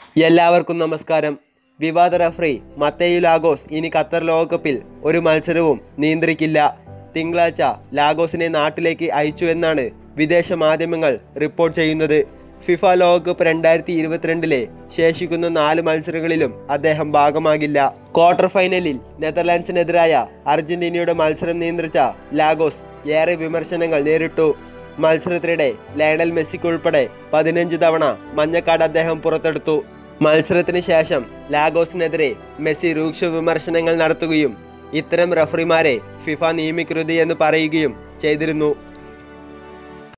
എല്ലാവർക്കും നമസ്കാരം വിവാദ റഫറി മത്തേയു ലാഗോസ് ഇനി ഖത്തർ ലോകകപ്പിൽ ഒരു മത്സരവും നിയന്ത്രിക്കില്ല തിങ്കളാഴ്ച ലാഗോസിനെ നാട്ടിലേക്ക് അയച്ചു എന്നാണ് വിദേശ മാധ്യമങ്ങൾ റിപ്പോർട്ട് ചെയ്യുന്നത് ഫിഫ ലോകകപ്പ് രണ്ടായിരത്തി ഇരുപത്തിരണ്ടിലെ ശേഷിക്കുന്ന നാല് മത്സരങ്ങളിലും അദ്ദേഹം ഭാഗമാകില്ല ക്വാർട്ടർ ഫൈനലിൽ നെതർലാൻഡ്സിനെതിരായ അർജന്റീനയുടെ മത്സരം നിയന്ത്രിച്ച ലാഗോസ് ഏറെ വിമർശനങ്ങൾ നേരിട്ടു മത്സരത്തിനിടെ ലയണൽ മെസ്സിക്കുൾപ്പെടെ പതിനഞ്ച് തവണ മഞ്ഞക്കാട് അദ്ദേഹം പുറത്തെടുത്തു മത്സരത്തിന് ശേഷം ലാഗോസിനെതിരെ മെസ്സി രൂക്ഷ വിമർശനങ്ങൾ നടത്തുകയും ഇത്തരം റഫറിമാരെ ഫിഫ നിയമിക്കരുത് എന്ന് പറയുകയും ചെയ്തിരുന്നു